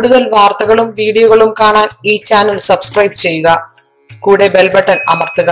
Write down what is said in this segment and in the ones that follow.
കൂടുതൽ വാർത്തകളും വീഡിയോകളും കാണാൻ ഈ ചാനൽ സബ്സ്ക്രൈബ് ചെയ്യുക കൂടെ ബെൽ ബട്ടൺ അമർത്തുക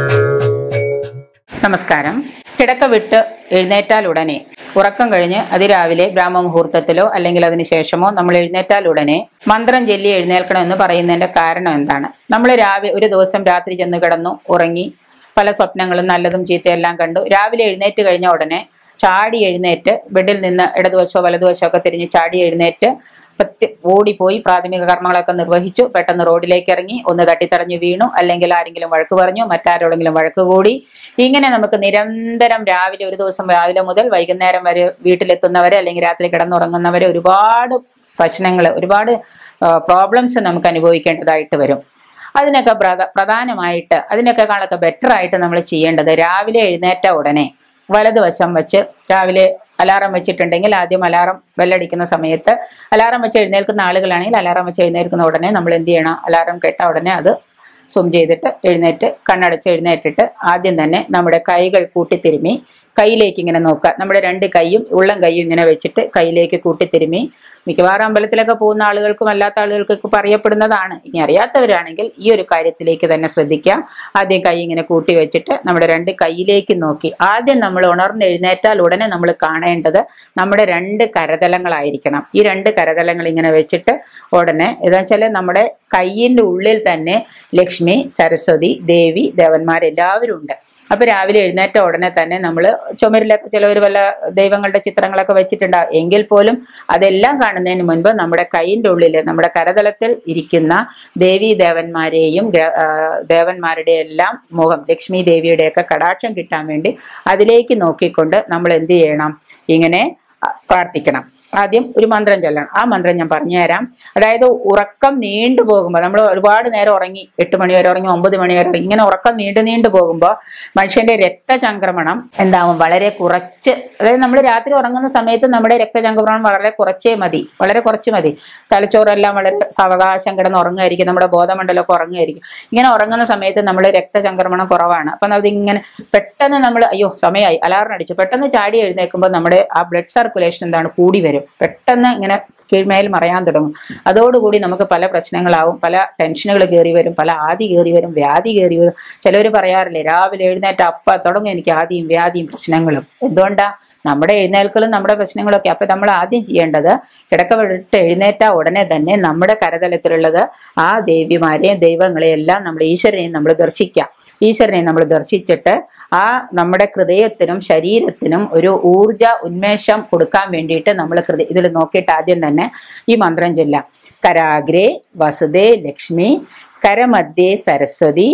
നമസ്കാരം കിടക്ക വിട്ട് എഴുന്നേറ്റാൽ ഉടനെ ഉറക്കം കഴിഞ്ഞ് അതിരാവിലെ ബ്രാഹ്മമുഹൂർത്തത്തിലോ അല്ലെങ്കിൽ അതിന് ശേഷമോ നമ്മൾ എഴുന്നേറ്റാൽ ഉടനെ മന്ത്രം ചൊല്ലി എഴുന്നേൽക്കണം എന്ന് പറയുന്നതിന്റെ കാരണം എന്താണ് നമ്മൾ രാവിലെ ഒരു ദിവസം രാത്രി ചെന്ന് കിടന്നു ഉറങ്ങി പല സ്വപ്നങ്ങളും നല്ലതും ചീത്തയെല്ലാം കണ്ടു രാവിലെ എഴുന്നേറ്റ് കഴിഞ്ഞ ഉടനെ ചാടി എഴുന്നേറ്റ് ബെഡിൽ നിന്ന് ഇടതുവശമോ വലതുവശമോ ഒക്കെ തിരിഞ്ഞ് ചാടി എഴുന്നേറ്റ് പ്രത്യ ഓടിപ്പോയി പ്രാഥമിക കർമ്മങ്ങളൊക്കെ നിർവഹിച്ചു പെട്ടെന്ന് റോഡിലേക്ക് ഇറങ്ങി ഒന്ന് തട്ടിത്തടഞ്ഞു വീണു അല്ലെങ്കിൽ ആരെങ്കിലും വഴക്ക് പറഞ്ഞു മറ്റാരോടെങ്കിലും വഴക്ക് കൂടി ഇങ്ങനെ നമുക്ക് നിരന്തരം രാവിലെ ഒരു ദിവസം രാവിലെ മുതൽ വൈകുന്നേരം വരെ വീട്ടിലെത്തുന്നവരെ അല്ലെങ്കിൽ രാത്രി കിടന്നുറങ്ങുന്നവരെ ഒരുപാട് പ്രശ്നങ്ങൾ ഒരുപാട് പ്രോബ്ലംസ് നമുക്ക് അനുഭവിക്കേണ്ടതായിട്ട് വരും അതിനൊക്കെ പ്രധ- പ്രധാനമായിട്ട് അതിനൊക്കെ കാണൊക്കെ ബെറ്റർ ആയിട്ട് നമ്മൾ ചെയ്യേണ്ടത് രാവിലെ എഴുന്നേറ്റ ഉടനെ വലതുവശം വെച്ച് രാവിലെ അലാറം വെച്ചിട്ടുണ്ടെങ്കിൽ ആദ്യം അലാറം ബെല്ലടിക്കുന്ന സമയത്ത് അലാറം വെച്ച് എഴുന്നേൽക്കുന്ന ആളുകളാണെങ്കിൽ അലാറം വെച്ച് എഴുന്നേൽക്കുന്ന ഉടനെ നമ്മൾ എന്ത് ചെയ്യണം അലാറം കേട്ട ഉടനെ അത് സും ചെയ്തിട്ട് എഴുന്നേറ്റ് കണ്ണടച്ച് എഴുന്നേറ്റിട്ട് ആദ്യം തന്നെ നമ്മുടെ കൈകൾ കൂട്ടിത്തിരുമ്മി കയ്യിലേക്ക് ഇങ്ങനെ നോക്കുക നമ്മുടെ രണ്ട് കൈയും ഉള്ളം കൈയും ഇങ്ങനെ വെച്ചിട്ട് കയ്യിലേക്ക് കൂട്ടിത്തിരുമ്മി മിക്കവാറും അമ്പലത്തിലൊക്കെ പോകുന്ന ആളുകൾക്കും അല്ലാത്ത ആളുകൾക്കൊക്കെ പറയപ്പെടുന്നതാണ് ഇനി അറിയാത്തവരാണെങ്കിൽ ഈ ഒരു കാര്യത്തിലേക്ക് തന്നെ ശ്രദ്ധിക്കാം ആദ്യം കൈ ഇങ്ങനെ കൂട്ടി വെച്ചിട്ട് നമ്മുടെ രണ്ട് കൈയിലേക്ക് നോക്കി ആദ്യം നമ്മൾ ഉണർന്ന് എഴുന്നേറ്റാൽ ഉടനെ നമ്മൾ കാണേണ്ടത് നമ്മുടെ രണ്ട് കരതലങ്ങളായിരിക്കണം ഈ രണ്ട് കരതലങ്ങൾ ഇങ്ങനെ വെച്ചിട്ട് ഉടനെ എന്താ വെച്ചാൽ നമ്മുടെ കയ്യിൻ്റെ ഉള്ളിൽ തന്നെ ലക്ഷ്മി സരസ്വതി ദേവി ദേവന്മാരെല്ലാവരും ഉണ്ട് അപ്പൊ രാവിലെ എഴുന്നേറ്റ ഉടനെ തന്നെ നമ്മൾ ചുമരിലൊക്കെ ചിലവർ വല്ല ദൈവങ്ങളുടെ ചിത്രങ്ങളൊക്കെ വെച്ചിട്ടുണ്ടാവും എങ്കിൽ പോലും അതെല്ലാം കാണുന്നതിന് മുൻപ് നമ്മുടെ കൈയിൻ്റെ ഉള്ളിൽ നമ്മുടെ കരതലത്തിൽ ഇരിക്കുന്ന ദേവി ദേവന്മാരെയും ഗ്ര- ആ, ദേവന്മാരുടെ എല്ലാം മുഖം ലക്ഷ്മി ദേവിയുടെയൊക്കെ കടാക്ഷം കിട്ടാൻ വേണ്ടി അതിലേക്ക് നോക്കിക്കൊണ്ട് നമ്മൾ എന്ത് ചെയ്യണം ഇങ്ങനെ ആ, പ്രാർത്ഥിക്കണം ആദ്യം ഒരു മന്ത്രം ചൊല്ലണം ആ മന്ത്രം ഞാൻ പറഞ്ഞുതരാം അതായത് ഉറക്കം നീണ്ടു പോകുമ്പോൾ നമ്മൾ ഒരുപാട് നേരം ഉറങ്ങി എട്ട് മണി വരെ ഉറങ്ങി ഒമ്പത് മണി വരെ ഉറങ്ങി ഇങ്ങനെ ഉറക്കം നീണ്ടു നീണ്ടു പോകുമ്പോൾ മനുഷ്യന്റെ രക്തചംക്രമണം എന്താവും വളരെ കുറച്ച് അതായത് നമ്മൾ രാത്രി ഉറങ്ങുന്ന സമയത്ത് നമ്മുടെ രക്തചംക്രമണം വളരെ കുറച്ചേ മതി വളരെ കുറച്ച് മതി തലച്ചോറെല്ലാം വളരെ സാവകാശം കിടന്ന് ഉറങ്ങുമായിരിക്കും നമ്മുടെ ബോധമണ്ഡലമൊക്കെ ഉറങ്ങുമായിരിക്കും ഇങ്ങനെ ഉറങ്ങുന്ന സമയത്ത് നമ്മൾ രക്തചംക്രമണം കുറവാണ് അപ്പം അത് ഇങ്ങനെ പെട്ടെന്ന് നമ്മൾ അയ്യോ സമയമായി അലാറിന് അടിച്ചു പെട്ടെന്ന് ചാടി എഴുന്നേൽക്കുമ്പോൾ നമ്മുടെ ആ ബ്ലഡ് സർക്കുലേഷൻ എന്താണ് കൂടി വരും പെട്ടെന്ന് ഇങ്ങനെ കീഴ്മേൽ മറയാൻ തുടങ്ങും അതോടുകൂടി നമുക്ക് പല പ്രശ്നങ്ങളാവും പല ടെൻഷനുകൾ കയറി വരും പല ആദി കയറി വരും വ്യാധി കയറി വരും ചിലവർ പറയാറില്ലേ രാവിലെ എഴുന്നേറ്റ് അപ്പ തുടങ്ങും എനിക്ക് ആദിയും വ്യാധിയും പ്രശ്നങ്ങളും എന്തുകൊണ്ടാ നമ്മുടെ എഴുന്നേൽക്കലും നമ്മുടെ പ്രശ്നങ്ങളൊക്കെ അപ്പൊ നമ്മൾ ആദ്യം ചെയ്യേണ്ടത് കിടക്ക വിട്ട് എഴുന്നേറ്റ ഉടനെ തന്നെ നമ്മുടെ കരതലത്തിലുള്ളത് ആ ദേവിമാരെയും ദൈവങ്ങളെയും എല്ലാം നമ്മൾ ഈശ്വരനെയും നമ്മൾ ദർശിക്കാം ഈശ്വരനെ നമ്മൾ ദർശിച്ചിട്ട് ആ നമ്മുടെ ഹൃദയത്തിനും ശരീരത്തിനും ഒരു ഊർജ ഉന്മേഷം കൊടുക്കാൻ വേണ്ടിയിട്ട് നമ്മൾ ഹൃദയ ഇതിൽ നോക്കിയിട്ട് ആദ്യം തന്നെ ഈ മന്ത്രം ചൊല്ലാം കരാഗ്രേ വസുദേ ലക്ഷ്മി കരമധ്യേ സരസ്വതി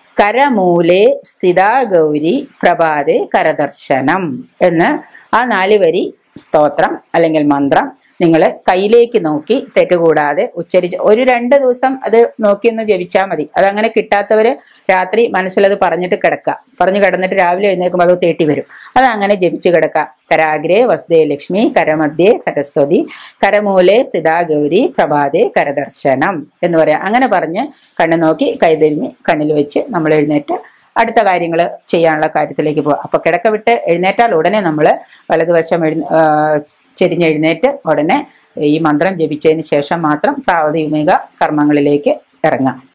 കരമൂലേ സ്ഥിതാ ഗൗരി പ്രഭാതേ കരദർശനം എന്ന് ആ നാല് വരി സ്തോത്രം അല്ലെങ്കിൽ മന്ത്രം നിങ്ങൾ കയ്യിലേക്ക് നോക്കി തെറ്റുകൂടാതെ ഉച്ചരിച്ച് ഒരു രണ്ട് ദിവസം അത് നോക്കി ഒന്ന് ജപിച്ചാൽ മതി അതങ്ങനെ കിട്ടാത്തവര് രാത്രി മനസ്സിലത് പറഞ്ഞിട്ട് കിടക്കുക പറഞ്ഞു കിടന്നിട്ട് രാവിലെ എഴുന്നേൽക്കുമ്പോൾ അത് തേട്ടി വരും അത് അങ്ങനെ ജപിച്ച് കിടക്കുക കരാഗ്രേ വസുദേ ലക്ഷ്മി കരമധ്യേ സരസ്വതി കരമൂലേ സ്ഥിതാ ഗൗരി പ്രഭാതേ കരദർശനം എന്ന് പറയാം അങ്ങനെ പറഞ്ഞ് കണ്ണു നോക്കി കൈതിരിഞ്ഞ് കണ്ണിൽ വെച്ച് നമ്മൾ എഴുന്നേറ്റ് അടുത്ത കാര്യങ്ങൾ ചെയ്യാനുള്ള കാര്യത്തിലേക്ക് പോകാം അപ്പോൾ കിടക്ക വിട്ട് എഴുന്നേറ്റാൽ ഉടനെ നമ്മൾ വലതുവശം എഴു ആ, ചെരിഞ്ഞെഴുന്നേറ്റ് ഉടനെ ഈ മന്ത്രം ജപിച്ചതിന് ശേഷം മാത്രം പ്രാവതിക കർമ്മങ്ങളിലേക്ക് ഇറങ്ങാം